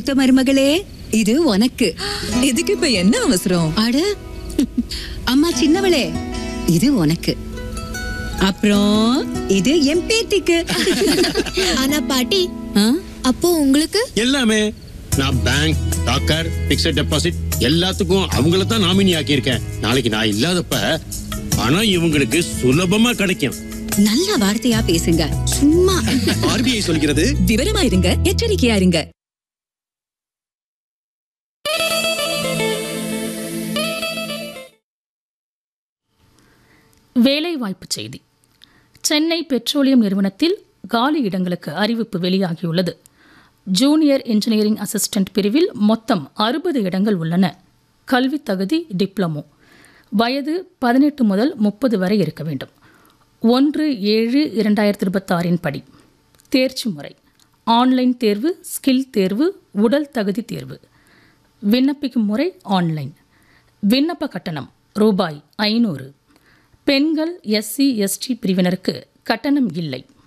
மூத்த மருமகளே இது உனக்கு இதுக்கு இப்ப என்ன அவசரம் அட அம்மா சின்னவளே இது உனக்கு அப்புறம் இது என் பேத்திக்கு ஆனா பாட்டி ஆ? அப்போ உங்களுக்கு எல்லாமே நான் பேங்க் டாக்கர் பிக்ஸட் டெபாசிட் எல்லாத்துக்கும் அவங்கள தான் நாமினி ஆக்கியிருக்கேன் நாளைக்கு நான் இல்லாதப்ப பணம் இவங்களுக்கு சுலபமா கிடைக்கும் நல்ல வார்த்தையா பேசுங்க சும்மா ஆர்பிஐ சொல்கிறது விவரமா இருங்க எச்சரிக்கையா இருங்க வேலைவாய்ப்பு செய்தி சென்னை பெட்ரோலியம் நிறுவனத்தில் காலி இடங்களுக்கு அறிவிப்பு வெளியாகியுள்ளது ஜூனியர் இன்ஜினியரிங் அசிஸ்டன்ட் பிரிவில் மொத்தம் அறுபது இடங்கள் உள்ளன கல்வித் தகுதி டிப்ளமோ வயது பதினெட்டு முதல் முப்பது வரை இருக்க வேண்டும் ஒன்று ஏழு இரண்டாயிரத்தி இருபத்தாறின் படி தேர்ச்சி முறை ஆன்லைன் தேர்வு ஸ்கில் தேர்வு உடல் தகுதி தேர்வு விண்ணப்பிக்கும் முறை ஆன்லைன் விண்ணப்ப கட்டணம் ரூபாய் ஐநூறு பெண்கள் எஸ்சி எஸ்டி பிரிவினருக்கு கட்டணம் இல்லை